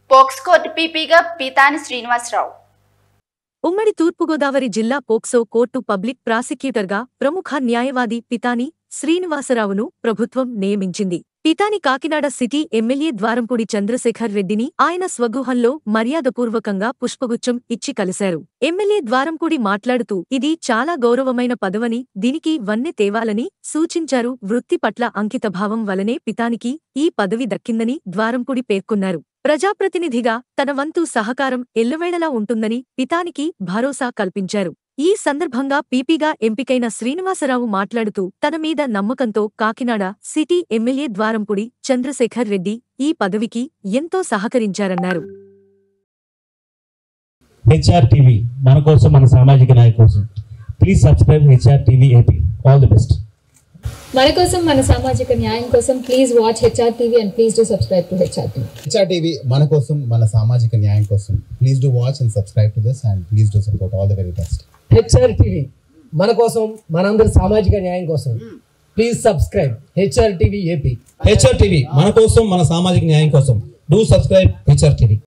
పోక్స్ court పీపీగా పీతాని శ్రీనివాసరావు ఉమ్మడి తూర్పుగోదావరి జిల్లా పోక్సో కోర్టు పబ్లిక్ ప్రాసిక్యూటర్గా ప్రముఖ న్యాయవాది పితాని శ్రీనివాసరావును ప్రభుత్వం నియమించింది పితాని కాకినాడ సిటీ ఎమ్మెల్యే ద్వారంపూడి చంద్రశేఖర్ రెడ్డిని ఆయన స్వగృహంలో మర్యాదపూర్వకంగా పుష్పగుచ్చం ఇచ్చి కలిశారు ఎమ్మెల్యే ద్వారంపూడి మాట్లాడుతూ ఇది చాలా గౌరవమైన పదవని దీనికి వన్నె తేవాలని సూచించారు వృత్తి పట్ల అంకితభావం వలనే పితానికి ఈ పదవి దక్కిందని ద్వారంపూడి పేర్కొన్నారు ప్రజాప్రతినిధిగా తన వంతు సహకారం ఎల్లవేళలా ఉంటుందని పితానికి భరోసా కల్పించారు ఈ సందర్భంగా పీపీగా ఎంపికైన శ్రీనివాసరావు మాట్లాడుతూ తన మీద నమ్మకంతో కాకినాడ సిటీ ఎమ్మెల్యే ద్వారంపుడి చంద్రశేఖర్ రెడ్డి ఈ పదవికి ఎంతో సహకరించారన్నారు హెచ్ఆర్ టీవీ మన కోసం మన సామాజిక నాయ కోసం please subscribe HR TV AP all the best మన కోసం మన సామాజిక న్యాయం కోసం please watch HR TV and please do subscribe to HR TV HR TV మన కోసం మన సామాజిక న్యాయం కోసం please do watch and subscribe to this and please do support all the very best HR TV మన కోసం మనందరి సామాజిక న్యాయం కోసం please subscribe HR TV AP HR TV మన కోసం మన సామాజిక న్యాయం కోసం డూ సబ్స్క్రైబ్ హెచ్ఆర్ టీవీ